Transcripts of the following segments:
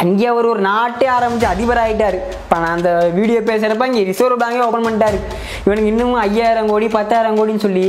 அங்கே அவர் ஒரு நாட்டே ஆரம்பிச்சு அதிபர் ஆகிட்டாரு இப்போ நான் அந்த வீடியோ பேசுகிறப்ப இங்கே ரிசர்வ் பேங்கே ஓப்பன் பண்ணிட்டாரு இவனுக்கு இன்னமும் ஐயாயிரம் கோடி பத்தாயிரம் கோடின்னு சொல்லி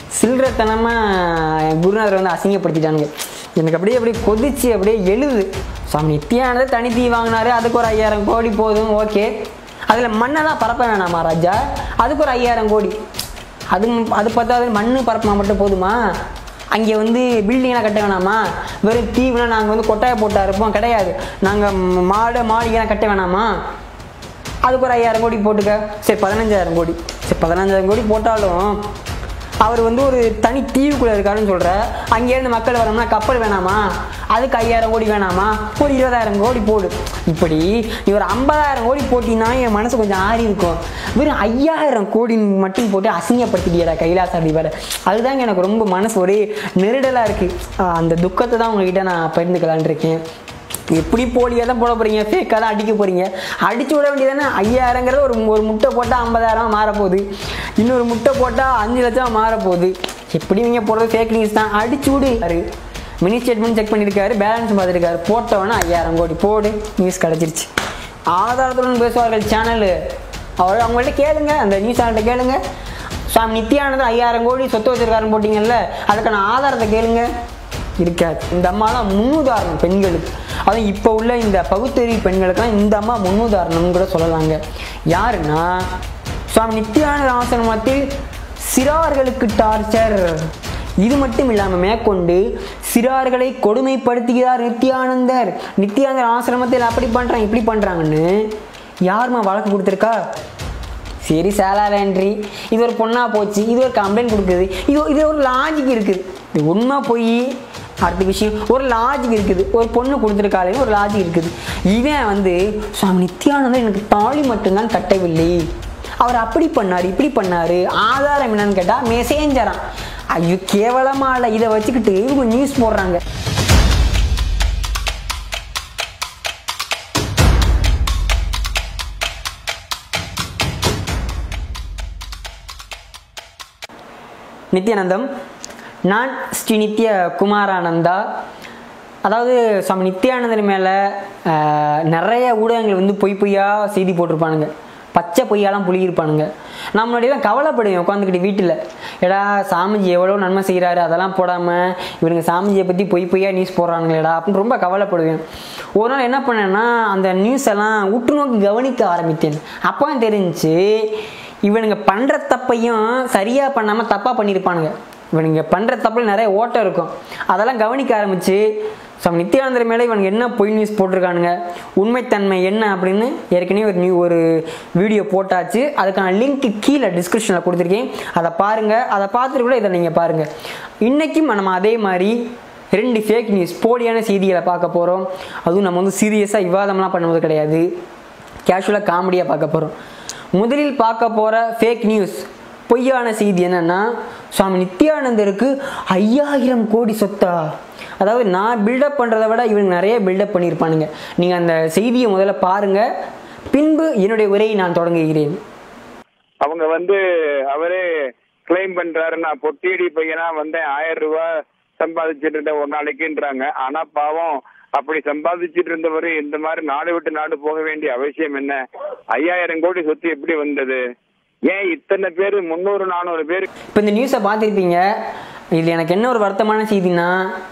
சில்லறத்தனமாக குருநாதர் வந்து அசிங்கப்படுத்திட்டானுங்க எனக்கு அப்படியே அப்படியே கொதிச்சு அப்படியே எழுது சுவாமி நித்யானந்த தனி தீ வாங்கினாரு அதுக்கு ஒரு ஐயாயிரம் கோடி போதும் ஓகே அதில் மண்ணை தான் பரப்ப வேணாமா ராஜா அதுக்கு ஒரு ஐயாயிரம் கோடி அது அது பத்தாவது மண் பரப்பினா மட்டும் போதுமா அங்கே வந்து பில்டிங்லாம் கட்ட வேணாமா வெறும் தீவுனா நாங்கள் வந்து கொட்டாயை போட்டா இருப்போம் கிடையாது நாங்கள் மாடு மாளிகைலாம் கட்ட வேணாமா அதுக்கு ஒரு ஐயாயிரம் கோடி போட்டுக்க சரி பதினஞ்சாயிரம் கோடி சரி பதினஞ்சாயிரம் கோடி போட்டாலும் அவர் வந்து ஒரு தனி தீவுக்குள்ளே இருக்காருன்னு சொல்கிற அங்கேருந்து மக்கள் வரணும்னா கப்பல் வேணாமா அதுக்கு ஐயாயிரம் கோடி வேணாமா ஒரு இருபதாயிரம் கோடி போடு இப்படி நீ ஒரு ஐம்பதாயிரம் கோடி போட்டினா என் மனசு கொஞ்சம் ஆறி இருக்கும் வெறும் ஐயாயிரம் கோடி மட்டும் போட்டு அசிங்கப்படுத்திட்டியடா கைலாச அதிபரை அதுதாங்க எனக்கு ரொம்ப மனசு ஒரே நெருடலாக இருக்குது அந்த துக்கத்தை தான் உங்ககிட்ட நான் பகிர்ந்துக்கலான் இருக்கேன் எப்படி போலியாக தான் போட போகிறீங்க ஃபேக்காக தான் அடிக்க போகிறீங்க அடிச்சு விட வேண்டியதானே ஐயாயிரங்கிறது ஒரு ஒரு முட்டை போட்டால் ஐம்பதாயிரம் மாறப்போகுது இன்னொரு முட்டை போட்டால் அஞ்சு லட்சம் மாறப்போகுது எப்படி நீங்கள் போடுறது ஃபேக் நியூஸ் தான் அடிச்சு விடு மினி ஸ்டேட்மெண்ட் செக் பண்ணியிருக்காரு பேலன்ஸ் பார்த்துருக்காரு போட்டவொன்னே ஐயாயிரம் கோடி போடு நியூஸ் கிடச்சிருச்சு ஆதாரத்துடன் பேசுவார்கள் சேனலு அவர் அவங்கள்ட்ட கேளுங்க அந்த நியூஸ் சேனல்கிட்ட கேளுங்க சுவாமி நித்யானந்தர் ஐயாயிரம் கோடி சொத்து வச்சிருக்காருன்னு போட்டிங்கல்ல அதுக்கான ஆதாரத்தை கேளுங்க இருக்காது இந்த அம்மாலாம் முன்னுதாரணம் பெண்களுக்கு அதுவும் இப்போ உள்ள இந்த பகுத்தறிவு பெண்களுக்கெல்லாம் இந்த அம்மா முன்னுதாரணம்னு கூட சொல்லலாங்க யாருன்னா சுவாமி நித்யானந்த ஆசிரமத்தில் சிறார்களுக்கு டார்ச்சர் இது மட்டும் இல்லாமல் மேற்கொண்டு சிறார்களை கொடுமைப்படுத்துகிறார் நித்யானந்தர் நித்யானந்தர் ஆசிரமத்தில் அப்படி பண்ணுறாங்க இப்படி பண்ணுறாங்கன்னு யாரும்மா வழக்கு கொடுத்துருக்கா சரி சேலாலன்றி இது ஒரு பொண்ணா போச்சு இது ஒரு கம்ப்ளைண்ட் கொடுக்குது இது இது ஒரு லாஜிக் இருக்குது இது உண்மை போய் அடுத்த விஷயம் ஒரு லாஜிக் இருக்குது ஒரு பொண்ணு கொடுத்துருக்காளேன்னு ஒரு லாஜிக் இருக்குது இவன் வந்து சுவாமி நித்யானந்தர் எனக்கு தாலி மட்டும்தான் கட்டவில்லை அவர் அப்படி பண்ணார் இப்படி பண்ணார் ஆதாரம் என்னன்னு கேட்டால் மெசேஞ்சரான் ஐயோ கேவலமா இல்லை இதை வச்சுக்கிட்டு இவங்க நியூஸ் போடுறாங்க நித்யானந்தம் நான் ஸ்ரீ நித்ய குமாரானந்தா அதாவது சுவாமி நித்யானந்தர் மேலே நிறைய ஊடகங்கள் வந்து பொய் பொய்யா செய்தி போட்டிருப்பானுங்க பச்சை பொய்யாலாம் புளியிருப்பானுங்க நான் முன்னாடியெல்லாம் கவலைப்படுவேன் உட்காந்துக்கிட்டு வீட்டில் எடா சாமிஜி எவ்வளோ நன்மை செய்கிறாரு அதெல்லாம் போடாமல் இவனுங்க சாமிஜியை பற்றி பொய் பொய்யா நியூஸ் போடுறானுங்களேடா அப்படின்னு ரொம்ப கவலைப்படுவேன் ஒரு நாள் என்ன பண்ணேன்னா அந்த நியூஸ் எல்லாம் உற்று நோக்கி கவனிக்க ஆரம்பித்தேன் அப்போ தான் தெரிஞ்சுச்சு இவனுங்க பண்ணுற தப்பையும் சரியாக பண்ணாமல் தப்பாக பண்ணியிருப்பானுங்க இவனுங்க பண்ணுற தப்பில் நிறைய ஓட்டம் இருக்கும் அதெல்லாம் கவனிக்க ஆரம்பித்து ஸோ நித்யானந்தர் மேலே இவனுங்க என்ன பொய் நியூஸ் போட்டிருக்கானுங்க உண்மைத்தன்மை என்ன அப்படின்னு ஏற்கனவே ஒரு நியூ ஒரு வீடியோ போட்டாச்சு அதுக்கான லிங்க் கீழே டிஸ்கிரிப்ஷனில் கொடுத்துருக்கேன் அதை பாருங்கள் அதை பார்த்துட்டு கூட இதை நீங்கள் பாருங்கள் இன்றைக்கும் நம்ம அதே மாதிரி ரெண்டு ஃபேக் நியூஸ் போலியான செய்திகளை பார்க்க போகிறோம் அதுவும் நம்ம வந்து சீரியஸாக விவாதம்லாம் பண்ணுவது கிடையாது கேஷுவலாக காமெடியாக பார்க்க போகிறோம் முதலில் பார்க்க போகிற ஃபேக் நியூஸ் பொய்யான செய்தி என்னன்னா சுவாமி நித்யானந்தருக்கு ஐயாயிரம் கோடி சொத்தா அதாவது நான் பில்டப் பண்ணுறதை விட இவங்க நிறைய பில்டப் பண்ணியிருப்பானுங்க நீங்கள் அந்த செய்தியை முதல்ல பாருங்கள் பின்பு என்னுடைய உரையை நான் தொடங்குகிறேன் அவங்க வந்து அவரே கிளைம் பண்றாரு நான் பொட்டியடி பையனா வந்தேன் ஆயிரம் ரூபாய் சம்பாதிச்சிட்டு இருந்தேன் ஒரு நாளைக்குன்றாங்க ஆனா பாவம் அப்படி சம்பாதிச்சிட்டு இருந்தவர் இந்த மாதிரி நாடு விட்டு நாடு போக வேண்டிய அவசியம் என்ன ஐயாயிரம் கோடி சொத்து எப்படி வந்தது ஏன் இத்தனை பேர் முந்நூறு நானூறு பேர் இப்போ இந்த நியூஸை பார்த்துருப்பீங்க இது எனக்கு என்ன ஒரு வருத்தமான செய்தினா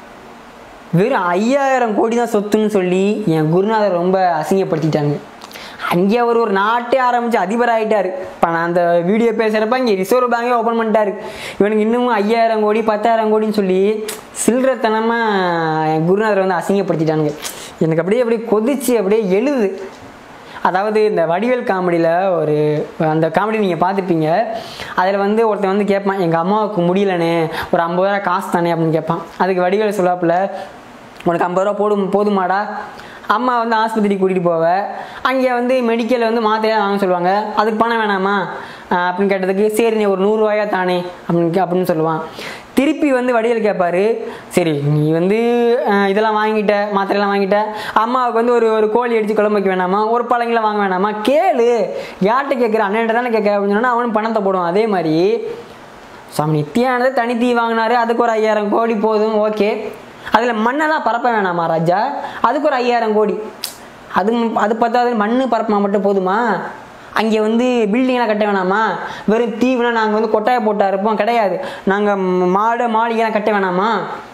வெறும் ஐயாயிரம் கோடி தான் சொத்துன்னு சொல்லி என் குருநாதர் ரொம்ப அசிங்கப்படுத்திட்டாங்க அங்கே அவர் ஒரு நாட்டே ஆரம்பித்து அதிபர் ஆகிட்டார் இப்போ நான் அந்த வீடியோ பேசுகிறப்ப இங்கே ரிசர்வ் பேங்கே ஓப்பன் பண்ணிட்டாரு இவனுக்கு இன்னமும் ஐயாயிரம் கோடி பத்தாயிரம் கோடின்னு சொல்லி சில்லறத்தனமாக என் குருநாதர் வந்து அசிங்கப்படுத்திட்டானுங்க எனக்கு அப்படியே அப்படியே கொதிச்சு அப்படியே எழுது அதாவது இந்த வடிவேல் காமெடியில் ஒரு அந்த காமெடி நீங்கள் பார்த்துருப்பீங்க அதில் வந்து ஒருத்தன் வந்து கேட்பான் எங்கள் அம்மாவுக்கு முடியலண்ணே ஒரு ஐம்பது ரூபா காசு தானே அப்படின்னு கேட்பான் அதுக்கு வடிவேல் சொல்லாப்புல உனக்கு ஐம்பது ரூபா போடும் போதுமாடா அம்மா வந்து ஆஸ்பத்திரி கூட்டிகிட்டு போவ அங்கே வந்து மெடிக்கலில் வந்து மாத்திரையாக வாங்க சொல்லுவாங்க அதுக்கு பணம் வேணாமா ஆஹ் அப்படின்னு கேட்டதுக்கு சரி நீ ஒரு நூறுரூவாயா தானே அப்படின்னு கே- அப்படின்னு சொல்லுவான் திருப்பி வந்து வடிவேல் கேட்பாரு சரி நீ வந்து அஹ், இதெல்லாம் வாங்கிட்ட மாத்திரையெல்லாம் வாங்கிட்ட அம்மாவுக்கு வந்து ஒரு ஒரு கோழி அடித்து குழம்பு வைக்க வேணாமா ஒரு பழங்களை வாங்க வேணாமா கேளு யார்கிட்ட கேட்குற அண்ணன் தானே கேட்க அப்படின்னு சொன்னா அவனும் பணத்தை போடுவான் அதே மாதிரி சுவாமி நித்யானந்தர் தனி தீ வாங்கினாரு அதுக்கு ஒரு ஐயாயிரம் கோடி போதும் ஓகே அதில் மண்ணெல்லாம் பரப்ப வேணாமா ராஜா அதுக்கு ஒரு ஐயாயிரம் கோடி அது அது பத்தாவது மண்ணு பரப்புனா மட்டும் போதுமா அங்கே வந்து பில்டிங்லாம் கட்ட வேணாமா வெறும் தீவுனா நாங்கள் வந்து கொட்டாயை போட்டா இருப்போம் கிடையாது நாங்கள் மாடு மாளிகைலாம் கட்ட வேணாமா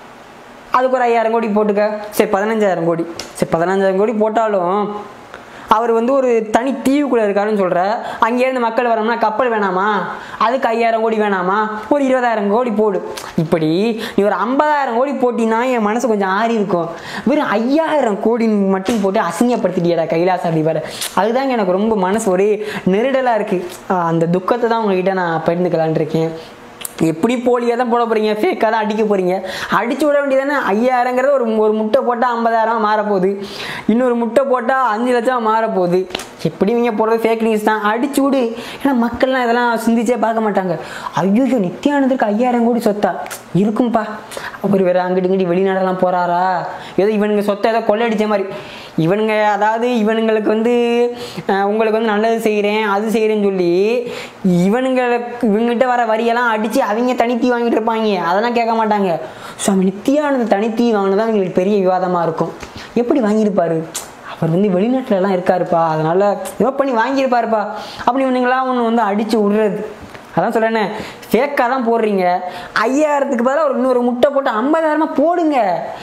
அதுக்கு ஒரு ஐயாயிரம் கோடி போட்டுக்க சரி பதினஞ்சாயிரம் கோடி சரி பதினஞ்சாயிரம் கோடி போட்டாலும் அவர் வந்து ஒரு தனி தீவுக்குள்ளே இருக்காருன்னு சொல்கிற அங்கேருந்து மக்கள் வரணும்னா கப்பல் வேணாமா அதுக்கு ஐயாயிரம் கோடி வேணாமா ஒரு இருபதாயிரம் கோடி போடு இப்படி நீ ஒரு ஐம்பதாயிரம் கோடி போட்டினா என் மனசு கொஞ்சம் ஆறி இருக்கும் வெறும் ஐயாயிரம் கோடி மட்டும் போட்டு அசிங்கப்படுத்திட்டியடா கைலாச அதிபரை அதுதாங்க எனக்கு ரொம்ப மனசு ஒரே நெருடலாக இருக்குது அந்த துக்கத்தை தான் உங்ககிட்ட நான் பகிர்ந்துக்கலான் இருக்கேன் எப்படி போலியாக தான் போட போறீங்க ஃபேக்காக தான் அடிக்க போறீங்க அடிச்சு விட வேண்டியதானே ஐயாயிரங்கிறது ஒரு ஒரு முட்டை போட்டால் ஐம்பதாயிரம் மாறப்போகுது இன்னொரு முட்டை போட்டால் அஞ்சு லட்சம் மாறப்போகுது எப்படி நீங்க போடுறது ஃபேக் நியூஸ் தான் அடிச்சு விடு ஏன்னா மக்கள்லாம் இதெல்லாம் சிந்திச்சே பார்க்க மாட்டாங்க ஐயோ நித்யானந்தருக்கு ஐயாயிரம் கோடி சொத்தா இருக்கும்பா அவர் வேற அங்கிட்டு இங்கிட்டு வெளிநாடெல்லாம் போறாரா ஏதோ இவனுங்க சொத்தை ஏதோ கொள்ளையடிச்ச மாதிரி இவனுங்க அதாவது இவனுங்களுக்கு வந்து அஹ், உங்களுக்கு வந்து நல்லது செய்கிறேன் அது செய்கிறேன்னு சொல்லி இவனுங்களுக்கு இவங்ககிட்ட வர வரியெல்லாம் அடித்து அவங்க தனித்தீ வாங்கிட்டு இருப்பாங்க அதெல்லாம் கேட்க மாட்டாங்க சுவாமி நித்யானந்த தனித்தீ வாங்கினதான் அவங்களுக்கு பெரிய விவாதமாக இருக்கும் எப்படி வாங்கியிருப்பாரு அவர் வந்து வெளிநாட்டுல எல்லாம் இருக்காருப்பா அதனால ஏதோ பண்ணி வாங்கியிருப்பாருப்பா அப்படி இவனுங்களாம் ஒன்று வந்து அடித்து விடுறது அதான் சொல்றேனே ஃபேக்காக தான் போடுறீங்க ஐயாயிரத்துக்கு பதிலாக ஒரு இன்னொரு முட்டை போட்டு ஐம்பதாயிரமா போடுங்க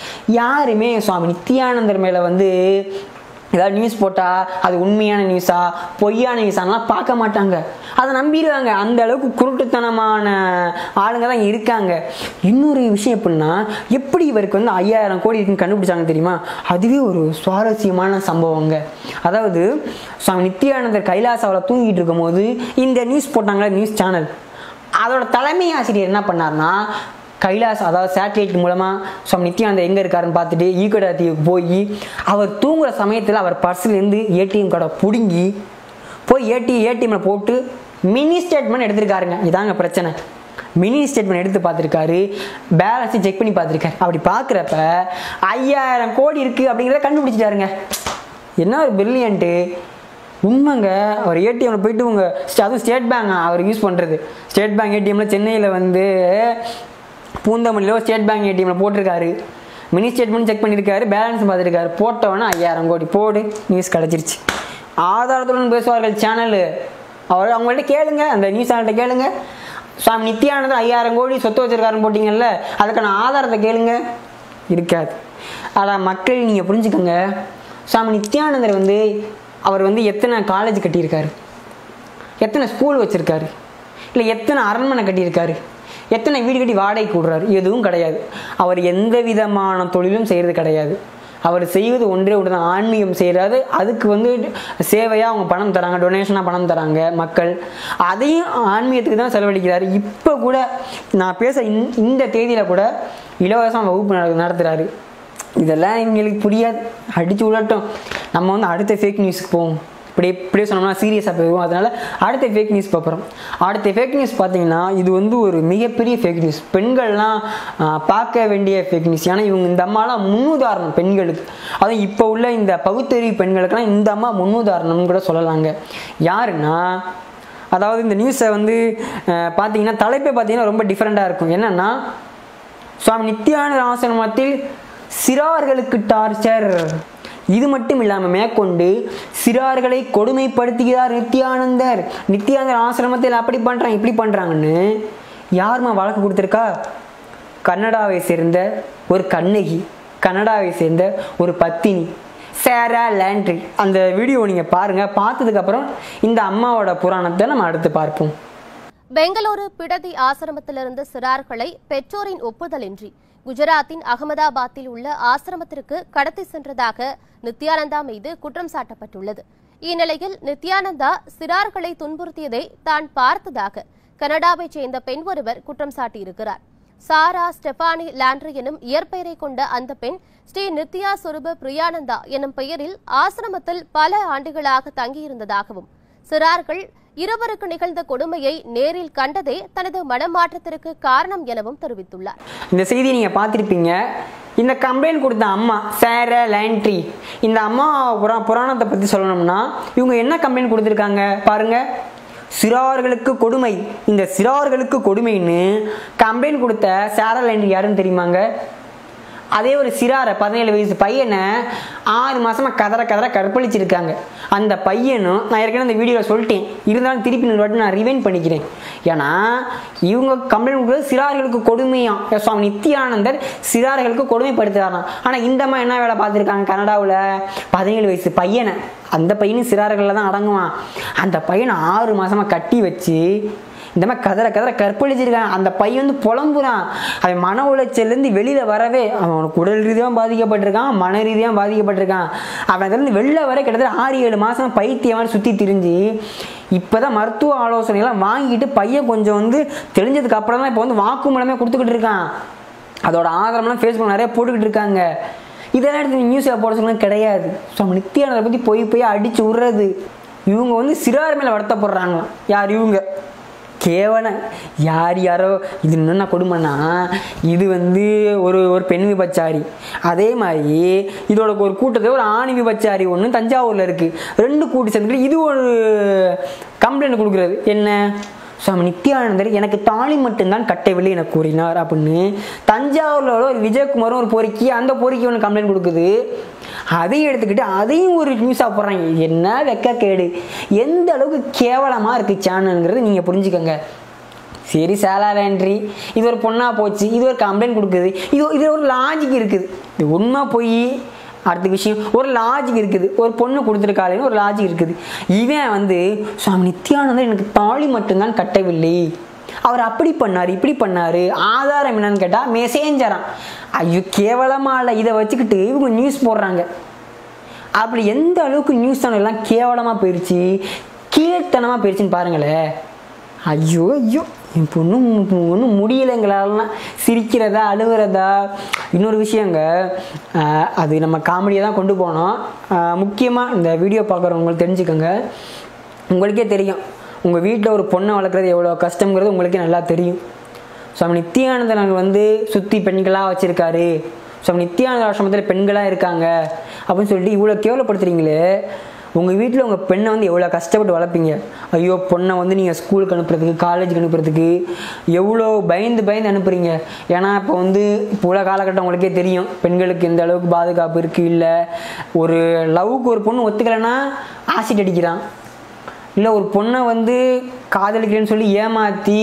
யாருமே சுவாமி நித்யானந்தர் மேலே வந்து ஏதாவது நியூஸ் போட்டால் அது உண்மையான நியூஸா பொய்யான நியூஸாலாம் பார்க்க மாட்டாங்க அதை நம்பிடுவாங்க அந்த அளவுக்கு குருட்டுத்தனமான ஆளுங்க தான் இருக்காங்க இன்னொரு விஷயம் எப்படின்னா எப்படி இவருக்கு வந்து ஐயாயிரம் கோடி இருக்குன்னு கண்டுபிடிச்சாங்க தெரியுமா அதுவே ஒரு சுவாரஸ்யமான சம்பவங்க அதாவது சுவாமி நித்யானந்தர் கைலாசாவில் தூங்கிட்டு இருக்கும்போது இந்த நியூஸ் போட்டாங்களே நியூஸ் சேனல் அதோட தலைமை ஆசிரியர் என்ன பண்ணார்னா கைலாஸ் அதாவது சேட்டலைட் மூலமாக சுவாமி நித்யானந்தர் எங்கே இருக்காருன்னு பார்த்துட்டு ஈக்கடா தீவுக்கு போய் அவர் தூங்குற சமயத்தில் அவர் பர்ஸ்லேருந்து ஏடிஎம் கார்டை பிடுங்கி போய் ஏடி ஏடிஎம்ல போட்டு மினி ஸ்டேட்மெண்ட் எடுத்திருக்காருங்க இதாங்க பிரச்சனை மினி ஸ்டேட்மெண்ட் எடுத்து பார்த்துருக்காரு பேலன்ஸை செக் பண்ணி பார்த்துருக்காரு அப்படி பார்க்குறப்ப ஐயாயிரம் கோடி இருக்குது அப்படிங்கிறத கண்டுபிடிச்சிட்டாருங்க என்ன ஒரு பிரில்லியன்ட்டு உண்மைங்க அவர் ஏடிஎம்ல போயிட்டு உங்க அதுவும் ஸ்டேட் பேங்க் அவர் யூஸ் பண்ணுறது ஸ்டேட் பேங்க் ஏடிஎம்ல சென்னையில் வந்து பூந்தமல்லியில் ஸ்டேட் பேங்க் ஏடிஎம்ல போட்டிருக்காரு மினி ஸ்டேட்மெண்ட் செக் பண்ணியிருக்காரு பேலன்ஸ் பார்த்துருக்காரு போட்டவொன்னே ஐயாயிரம் கோடி போடு நியூஸ் கிடச்சிருச்சு ஆதாரத்துடன் பேசுவார்கள் சேனலு அவர் அவங்கள்ட்ட கேளுங்க அந்த நியூஸ் சேனல்கிட்ட கேளுங்க சுவாமி நித்யானந்தர் ஐயாயிரம் கோடி சொத்து வச்சிருக்காருன்னு போட்டிங்கல்ல அதுக்கான ஆதாரத்தை கேளுங்க இருக்காது ஆனால் மக்கள் நீங்கள் புரிஞ்சுக்கோங்க சுவாமி நித்யானந்தர் வந்து அவர் வந்து எத்தனை காலேஜ் கட்டியிருக்காரு எத்தனை ஸ்கூல் வச்சுருக்காரு இல்லை எத்தனை அரண்மனை கட்டியிருக்காரு எத்தனை வீடு கட்டி வாடகைக்கு விடுறாரு எதுவும் கிடையாது அவர் எந்த விதமான தொழிலும் செய்கிறது கிடையாது அவர் செய்வது ஒன்றே ஒன்று தான் ஆன்மீகம் செய்கிறாரு அதுக்கு வந்து சேவையாக அவங்க பணம் தராங்க டொனேஷனாக பணம் தராங்க மக்கள் அதையும் ஆன்மீகத்துக்கு தான் செலவழிக்கிறாரு இப்போ கூட நான் பேச இந்த- இந்த தேதியில் கூட இலவசம் வகுப்பு நட- நடத்துகிறாரு இதெல்லாம் எங்களுக்கு புரியாது அடிச்சு விடட்டும் நம்ம வந்து அடுத்த ஃபேக் நியூஸ்க்கு போவோம் இப்படி இப்படியே சொன்னோம்னா சீரியஸாக போயிடுவோம் அதனால அடுத்த ஃபேக் நியூஸ் பார்க்குறோம் அடுத்த ஃபேக் நியூஸ் பார்த்தீங்கன்னா இது வந்து ஒரு மிகப்பெரிய ஃபேக் நியூஸ் பெண்கள்லாம் ஆஹ், பார்க்க வேண்டிய ஃபேக் நியூஸ் ஏன்னா இவங்க இந்த அம்மாலாம் முன்னுதாரணம் பெண்களுக்கு அதுவும் இப்போ உள்ள இந்த பகுத்தறிவு பெண்களுக்கெல்லாம் இந்த அம்மா முன்னுதாரணம்னு கூட சொல்லலாங்க யாருன்னா அதாவது இந்த நியூஸை வந்து ஆஹ், பார்த்தீங்கன்னா தலைப்பே பார்த்தீங்கன்னா ரொம்ப டிஃப்ரெண்ட்டாக இருக்கும் என்னன்னா சுவாமி நித்யானந்த ஆசிரமத்தில் சிறார்களுக்கு டார்ச்சர் இது மட்டும் இல்லாமல் மேற்கொண்டு சிறார்களை கொடுமைப்படுத்துகிறார் நித்யானந்தர் நித்யானந்தர் ஆசிரமத்தில் அப்படி பண்ணுறாங்க இப்படி பண்ணுறாங்கன்னு யாரும்மா வழக்கு கொடுத்துருக்கா கன்னடாவை சேர்ந்த ஒரு கண்ணகி கன்னடாவை சேர்ந்த ஒரு பத்தினி சேரா லேண்ட்ரி அந்த வீடியோ நீங்கள் பாருங்கள் பார்த்ததுக்கப்புறம் இந்த அம்மாவோட புராணத்தை நம்ம அடுத்து பார்ப்போம் பெங்களூரு பிடதி ஆசிரமத்திலிருந்து சிறார்களை பெற்றோரின் ஒப்புதலின்றி குஜராத்தின் அகமதாபாத்தில் உள்ள ஆசிரமத்திற்கு கடத்தி சென்றதாக நித்யானந்தா மீது குற்றம் சாட்டப்பட்டுள்ளது இந்நிலையில் நித்யானந்தா சிறார்களை துன்புறுத்தியதை தான் பார்த்ததாக கனடாவைச் சேர்ந்த பெண் ஒருவர் குற்றம் சாட்டியிருக்கிறார் சாரா ஸ்டெபானி லாண்ட்ரி எனும் இயற்பெயரை கொண்ட அந்த பெண் ஸ்ரீ நித்யா சுரூப பிரியானந்தா எனும் பெயரில் ஆசிரமத்தில் பல ஆண்டுகளாக தங்கியிருந்ததாகவும் சிறார்கள் இருவருக்கு நிகழ்ந்த கொடுமையை நேரில் கண்டதே தனது மனமாற்றத்திற்கு காரணம் எனவும் தெரிவித்துள்ளார் இந்த செய்தியை நீங்கள் பார்த்துருப்பீங்க இந்த கம்ப்ளைண்ட் கொடுத்த அம்மா சேர லேண்ட்ரி இந்த அம்மா புரா புராணத்தை பற்றி சொல்லணும்னா இவங்க என்ன கம்ப்ளைண்ட் கொடுத்துருக்காங்க பாருங்க சிறார்களுக்கு கொடுமை இந்த சிறார்களுக்கு கொடுமைன்னு கம்ப்ளைண்ட் கொடுத்த சேர லேண்ட்ரி யாருன்னு தெரியுமாங்க அதே ஒரு சிறாரை பதினேழு வயசு பையனை ஆறு மாசமா கதற கதற கற்பழிச்சிருக்காங்க அந்த பையனும் நான் ஏற்கனவே இந்த வீடியோவில் சொல்லிட்டேன் இருந்தாலும் திருப்பி இன்னொரு வாட்டி நான் ரிவைன் பண்ணிக்கிறேன் ஏன்னா இவங்க கம்ப்ளைண்ட் கொடுக்குறது சிறார்களுக்கு கொடுமையாம் சுவாமி நித்யானந்தர் சிறார்களுக்கு கொடுமைப்படுத்துறாராம் ஆனால் இந்த மாதிரி என்ன வேலை பார்த்துருக்காங்க கனடாவில் பதினேழு வயசு பையனை அந்த பையனும் சிறார்களில் தான் அடங்குவான் அந்த பையனை ஆறு மாசமா கட்டி வச்சு இந்த மாதிரி கதற கதற கற்பழிச்சிருக்கான் அந்த பையன் வந்து புலம்புறான் அவன் மன உளைச்சல்லேருந்து வெளியில் வரவே அவனுக்கு உடல் ரீதியாக பாதிக்கப்பட்டிருக்கான் மன ரீதியாக பாதிக்கப்பட்டிருக்கான் அவன் அதுலேருந்து வெளில வர கிட்டத்தட்ட ஆறு ஏழு மாதம் பைத்தியமான சுற்றி திரிஞ்சு இப்போதான் மருத்துவ ஆலோசனைலாம் வாங்கிட்டு பையன் கொஞ்சம் வந்து தெரிஞ்சதுக்கு அப்புறம் தான் இப்போ வந்து வாக்குமூலமே கொடுத்துக்கிட்டு இருக்கான் அதோட ஆதாரம்லாம் ஃபேஸ்புக் நிறைய போட்டுக்கிட்டு இருக்காங்க இதெல்லாம் எடுத்து நியூஸில் போட சொல்லணும் கிடையாது ஸோ நித்யானதை பற்றி போய் போய் அடிச்சு விடுறது இவங்க வந்து சிறார் மேலே வருத்தப்படுறாங்களாம் யார் இவங்க கேவலம் யார் யாரோ இது என்ன கொடுமைன்னா இது வந்து ஒரு ஒரு பெண் விபச்சாரி அதே மாதிரி இதோட ஒரு கூட்டத்தில் ஒரு ஆணி விபச்சாரி ஒன்று தஞ்சாவூரில் இருக்குது ரெண்டு கூட்டு சேர்ந்துட்டு இது ஒரு கம்ப்ளைண்ட் கொடுக்குறது என்ன சுவாமி நித்யானந்தர் எனக்கு தாலி மட்டும்தான் கட்டவில்லை என கூறினார் அப்படின்னு தஞ்சாவூரில் உள்ள ஒரு விஜயகுமாரும் ஒரு பொறுக்கி அந்த பொறுக்கி ஒன்று கம்ப்ளைண்ட் கொடுக்குது அதையும் எடுத்துக்கிட்டு அதையும் ஒரு நியூஸாக போடுறாங்க என்ன வெக்கக்கேடு எந்த அளவுக்கு கேவலமாக இருக்குது சேனலுங்கிறது நீங்கள் புரிஞ்சுக்கோங்க சரி சேலாவேன்றி இது ஒரு பொண்ணா போச்சு இது ஒரு கம்ப்ளைண்ட் கொடுக்குது இது இது ஒரு லாஜிக் இருக்குது இது உண்மை போய் அடுத்த விஷயம் ஒரு லாஜிக் இருக்குது ஒரு பொண்ணு கொடுத்துருக்காளேன்னு ஒரு லாஜிக் இருக்குது இவன் வந்து சுவாமி நித்யானந்தர் எனக்கு தாலி மட்டும்தான் கட்டவில்லை அவர் அப்படி பண்ணார் இப்படி பண்ணார் ஆதாரம் என்னன்னு கேட்டால் மெசேஞ்சரான் ஐயோ கேவலமாக இல்லை இதை வச்சுக்கிட்டு இவங்க நியூஸ் போடுறாங்க அப்படி எந்த அளவுக்கு நியூஸ் சேனல் எல்லாம் கேவலமாக போயிடுச்சு கீழ்த்தனமாக போயிடுச்சுன்னு பாருங்களேன் ஐயோ ஐயோ என் பொண்ணு ஒன்றும் முடியல எங்களாலலாம் சிரிக்கிறதா அழுகிறதா இன்னொரு விஷயங்க ஆஹ் அது நம்ம காமெடியாக தான் கொண்டு போனோம் முக்கியமாக இந்த வீடியோ பார்க்குறவங்களுக்கு தெரிஞ்சுக்கோங்க உங்களுக்கே தெரியும் உங்கள் வீட்டில் ஒரு பொண்ணை வளர்க்குறது எவ்வளோ கஷ்டங்கிறது உங்களுக்கே நல்லா தெரியும் சுவாமி நித்யானந்தன் வந்து சுற்றி பெண்களாக வச்சுருக்காரு சுவாமி நித்யானந்த ஆசிரமத்தில் பெண்களாக இருக்காங்க அப்படின்னு சொல்லிட்டு இவ்வளோ கேவலப்படுத்துறீங்களே உங்கள் வீட்டில் உங்கள் பெண்ணை வந்து எவ்வளோ கஷ்டப்பட்டு வளர்ப்பீங்க ஐயோ பொண்ணை வந்து நீங்கள் ஸ்கூலுக்கு அனுப்புறதுக்கு காலேஜுக்கு அனுப்புறதுக்கு எவ்வளோ பயந்து பயந்து அனுப்புறீங்க ஏன்னா இப்போ வந்து இப்போ உள்ள காலகட்டம் உங்களுக்கே தெரியும் பெண்களுக்கு எந்த அளவுக்கு பாதுகாப்பு இருக்குது இல்லை ஒரு லவ்வுக்கு ஒரு பொண்ணு ஒத்துக்கலைன்னா ஆசிட் அடிக்கிறான் இல்லை ஒரு பொண்ணை வந்து காதலிக்கிறேன்னு சொல்லி ஏமாற்றி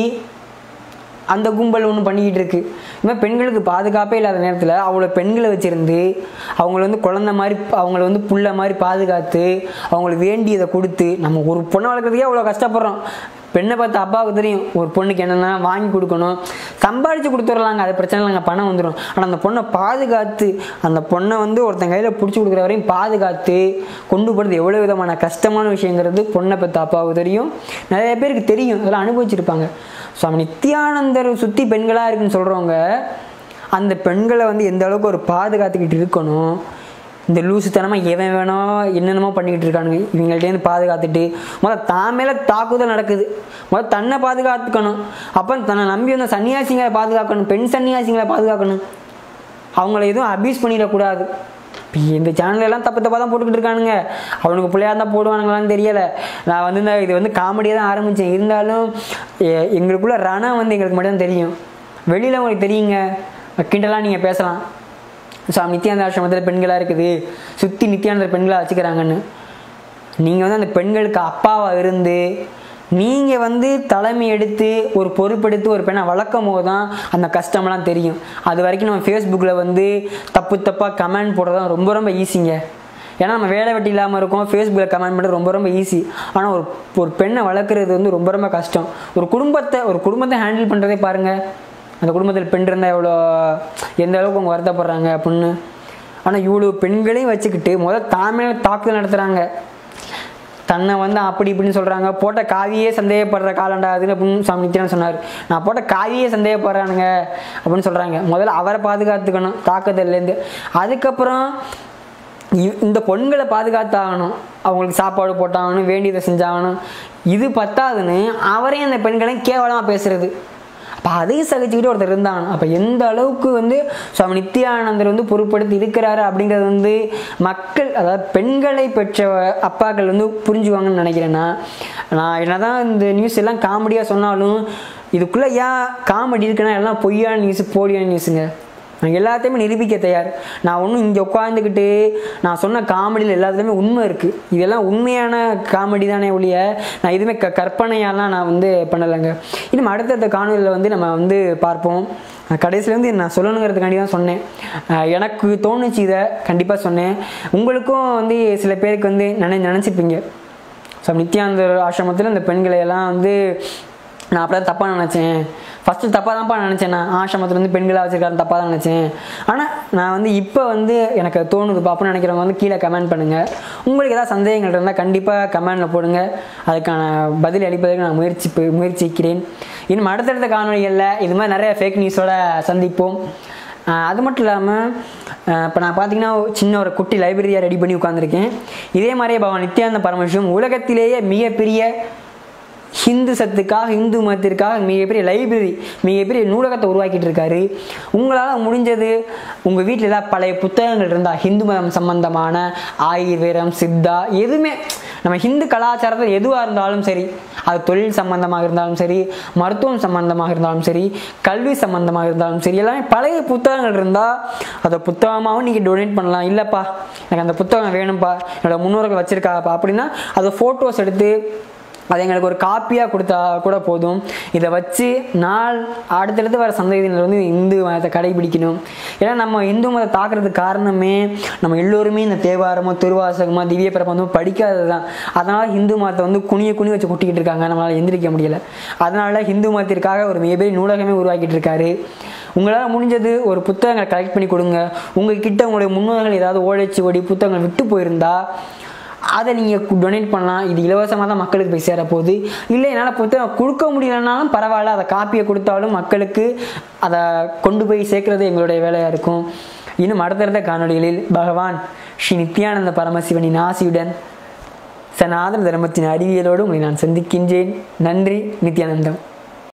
அந்த கும்பல் ஒன்று பண்ணிக்கிட்டு இருக்கு இனிமேல் பெண்களுக்கு பாதுகாப்பே இல்லாத நேரத்தில் அவங்கள பெண்களை வச்சுருந்து அவங்கள வந்து குழந்த மாதிரி அவங்கள வந்து புள்ள மாதிரி பாதுகாத்து அவங்களுக்கு வேண்டியதை கொடுத்து நம்ம ஒரு பொண்ணை வளர்க்குறதுக்கே அவ்வளோ கஷ்டப்படுறோம் பெண்ணை பார்த்து அப்பாவுக்கு தெரியும் ஒரு பொண்ணுக்கு என்னென்ன வாங்கி கொடுக்கணும் சம்பாதிச்சு கொடுத்துடலாங்க அது பிரச்சனை இல்லைங்க பணம் வந்துடும் ஆனால் அந்த பொண்ணை பாதுகாத்து அந்த பொண்ணை வந்து ஒருத்தன் கையில் பிடிச்சி கொடுக்குற வரையும் பாதுகாத்து கொண்டு போகிறது எவ்வளோ விதமான கஷ்டமான விஷயங்கிறது பொண்ணை பற்றி அப்பாவுக்கு தெரியும் நிறைய பேருக்கு தெரியும் அதெல்லாம் அனுபவிச்சிருப்பாங்க சுவாமி நித்யானந்தர் சுற்றி பெண்களாக இருக்குன்னு சொல்கிறவங்க அந்த பெண்களை வந்து எந்த அளவுக்கு ஒரு பாதுகாத்துக்கிட்டு இருக்கணும் இந்த லூசுத்தனமாக எவன் வேணும் என்னென்னமோ பண்ணிக்கிட்டு இருக்கானுங்க இவங்கள்ட்டேருந்து பாதுகாத்துட்டு முதல்ல தான் மேலே தாக்குதல் நடக்குது முதல்ல தன்னை பாதுகாத்துக்கணும் அப்போ தன்னை நம்பி வந்த சன்னியாசிங்களை பாதுகாக்கணும் பெண் சன்னியாசிங்களை பாதுகாக்கணும் அவங்கள எதுவும் அபியூஸ் பண்ணிடக்கூடாது இப்போ இந்த சேனல் எல்லாம் தப்பு தப்பாக தான் போட்டுக்கிட்டு இருக்கானுங்க அவனுக்கு பிள்ளையா தான் போடுவானுங்களான்னு தெரியலை நான் வந்து இந்த இது வந்து காமெடியாக தான் ஆரம்பித்தேன் இருந்தாலும் எ- எங்களுக்குள்ள ரணம் வந்து எங்களுக்கு மட்டும் தான் தெரியும் வெளியில் உங்களுக்கு தெரியுங்க கிண்டலாம் நீங்கள் பேசலாம் சுவாமி நித்யானந்த ஆசிரமத்தில் பெண்களாக இருக்குது சுற்றி நித்யானந்தர் பெண்களாக வச்சுக்கிறாங்கன்னு நீங்கள் வந்து அந்த பெண்களுக்கு அப்பாவாக இருந்து நீங்கள் வந்து தலைமை எடுத்து ஒரு பொறுப்பெடுத்து ஒரு பெண்ணை வளர்க்கும் போது தான் அந்த கஷ்டமெல்லாம் தெரியும் அது வரைக்கும் நம்ம ஃபேஸ்புக்கில் வந்து தப்பு தப்பாக கமெண்ட் போடுறது ரொம்ப ரொம்ப ஈஸிங்க ஏன்னா நம்ம வேலை வெட்டி இல்லாமல் இருக்கோம் ஃபேஸ்புக்கில் கமெண்ட் பண்ணுறது ரொம்ப ரொம்ப ஈஸி ஆனால் ஒரு ஒரு பெண்ணை வளர்க்குறது வந்து ரொம்ப ரொம்ப கஷ்டம் ஒரு குடும்பத்தை ஒரு குடும்பத்தை ஹேண்டில் பண்ணுறதே பாருங்கள் அந்த குடும்பத்தில் பெண் இருந்தால் எவ்வளோ எந்த அளவுக்கு அவங்க வருத்தப்படுறாங்க அப்படின்னு ஆனால் இவ்வளோ பெண்களையும் வச்சுக்கிட்டு முதல் தாமே தாக்குதல் நடத்துகிறாங்க தன்னை வந்து அப்படி இப்படின்னு சொல்கிறாங்க போட்ட காவியே சந்தேகப்படுற காலண்டா அதுன்னு அப்படின்னு சுவாமி நித்யானந்தர் சொன்னார் நான் போட்ட காவியே சந்தேகப்படுறானுங்க அப்படின்னு சொல்கிறாங்க முதல்ல அவரை பாதுகாத்துக்கணும் தாக்குதல்லேருந்து அதுக்கப்புறம் இ- இந்த பொண்களை பாதுகாத்தாகணும் அவங்களுக்கு சாப்பாடு போட்டாகணும் வேண்டியதை செஞ்சாகணும் இது பத்தாதுன்னு அவரையும் அந்த பெண்களையும் கேவலமாக பேசுறது அப்போ அதையும் சகிச்சுக்கிட்டு ஒருத்தர் இருந்தாங்க அப்போ எந்த அளவுக்கு வந்து சுவாமி நித்யானந்தர் வந்து பொறுப்படுத்தி இருக்கிறாரு அப்படிங்கிறது வந்து மக்கள் அதாவது பெண்களை பெற்ற அப்பாக்கள் வந்து புரிஞ்சுவாங்கன்னு நினைக்கிறேன்னா நான் என்னதான் இந்த நியூஸ் எல்லாம் காமெடியாக சொன்னாலும் இதுக்குள்ளே ஏன் காமெடி இருக்குன்னா எல்லாம் பொய்யான நியூஸ் போலியான நியூஸுங்க நான் எல்லாத்தையுமே நிரூபிக்க தயார் நான் ஒன்றும் இங்கே உட்காந்துக்கிட்டு நான் சொன்ன காமெடியில் எல்லாத்துலேயுமே உண்மை இருக்குது இதெல்லாம் உண்மையான காமெடி தானே ஒழிய நான் எதுவுமே க கற்பனையாலாம் நான் வந்து பண்ணலைங்க இன்னும் அடுத்தடுத்த காணொலியில் வந்து நம்ம வந்து பார்ப்போம் கடைசியில் வந்து நான் சொல்லணுங்கிறதுக்காண்டி தான் சொன்னேன் அஹ் எனக்கு தோணுச்சு இதை கண்டிப்பாக சொன்னேன் உங்களுக்கும் வந்து சில பேருக்கு வந்து நினை நினச்சிப்பீங்க ஸோ நித்யானந்தர் ஆசிரமத்தில் இந்த பெண்களை எல்லாம் வந்து நான் அப்படி தான் தப்பாக நினச்சேன் ஃபஸ்ட்டு தப்பாக தான்ப்பா நினச்சேன் நான் ஆசிரமத்தில் வந்து பெண்களாக வச்சுருக்காரு தப்பாக தான் நினச்சேன் ஆனால் நான் வந்து இப்போ வந்து எனக்கு தோணுதுப்பா அப்படின்னு நினைக்கிறவங்க வந்து கீழே கமெண்ட் பண்ணுங்கள் உங்களுக்கு ஏதாவது சந்தேகங்கள் இருந்தால் கண்டிப்பாக கமெண்டில் போடுங்க அதுக்கான பதில் அளிப்பதற்கு நான் முயற்சி முயற்சிக்கிறேன் இன்னும் அடுத்தடுத்த காணொலிகளில் இது மாதிரி நிறைய ஃபேக் நியூஸோட சந்திப்போம் ஆஹ் அது மட்டும் இல்லாமல் இப்போ நான் பார்த்தீங்கன்னா சின்ன ஒரு குட்டி லைப்ரரியாக ரெடி பண்ணி உட்காந்துருக்கேன் இதே மாதிரியே பகவான் நித்யானந்த பரமசிவம் உலகத்திலேயே மிகப்பெரிய ஹிந்து சத்துக்காக இந்து மதத்திற்காக மிகப்பெரிய லைப்ரரி மிகப்பெரிய நூலகத்தை உருவாக்கிட்டு இருக்காரு உங்களால் முடிஞ்சது உங்கள் வீட்டில் ஏதாவது பழைய புத்தகங்கள் இருந்தால் ஹிந்து மதம் சம்பந்தமான ஆயுர்வேதம் சித்தா எதுவுமே நம்ம ஹிந்து கலாச்சாரத்தில் எதுவாக இருந்தாலும் சரி அது தொழில் சம்பந்தமாக இருந்தாலும் சரி மருத்துவம் சம்பந்தமாக இருந்தாலும் சரி கல்வி சம்பந்தமாக இருந்தாலும் சரி எல்லாமே பழைய புத்தகங்கள் இருந்தால் அதை புத்தகமாகவும் நீங்கள் டொனேட் பண்ணலாம் இல்லைப்பா எனக்கு அந்த புத்தகம் வேணும்ப்பா என்னோட முன்னோர்கள் வச்சுருக்காப்பா அப்படின்னா அதை ஃபோட்டோஸ் எடுத்து அது எங்களுக்கு ஒரு காப்பியாக கொடுத்தா கூட போதும் இதை வச்சு நாள் அடுத்தடுத்து வர சந்ததியினர் வந்து இந்து மதத்தை கடைபிடிக்கணும் ஏன்னா நம்ம இந்து மதத்தை தாக்குறதுக்கு காரணமே நம்ம எல்லோருமே இந்த தேவாரமோ திருவாசகமோ திவ்ய பிரபந்தமோ படிக்காதது தான் அதனால் இந்து மதத்தை வந்து குனிய குனி வச்சு கொட்டிக்கிட்டு இருக்காங்க நம்மளால் எந்திரிக்க முடியல அதனால் இந்து மதத்திற்காக ஒரு மிகப்பெரிய நூலகமே உருவாக்கிட்டு இருக்காரு உங்களால் முடிஞ்சது ஒரு புத்தகங்களை கலெக்ட் பண்ணி கொடுங்க உங்ககிட்ட உங்களுடைய முன்னோர்கள் ஏதாவது ஓலைச்சுவடி புத்தகங்கள் விட்டு போயிருந்தா அதை நீங்கள் டொனேட் பண்ணலாம் இது இலவசமாக தான் மக்களுக்கு போய் சேரப்போகுது இல்லை என்னால் புத்தகம் கொடுக்க முடியலனாலும் பரவாயில்ல அதை காப்பியை கொடுத்தாலும் மக்களுக்கு அதை கொண்டு போய் சேர்க்கறது எங்களுடைய வேலையாக இருக்கும் இன்னும் அடுத்தடுத்த காணொளிகளில் பகவான் ஸ்ரீ நித்யானந்த பரமசிவனின் ஆசியுடன் சனாதன தர்மத்தின் அறிவியலோடு உங்களை நான் சந்திக்கின்றேன் நன்றி நித்யானந்தம்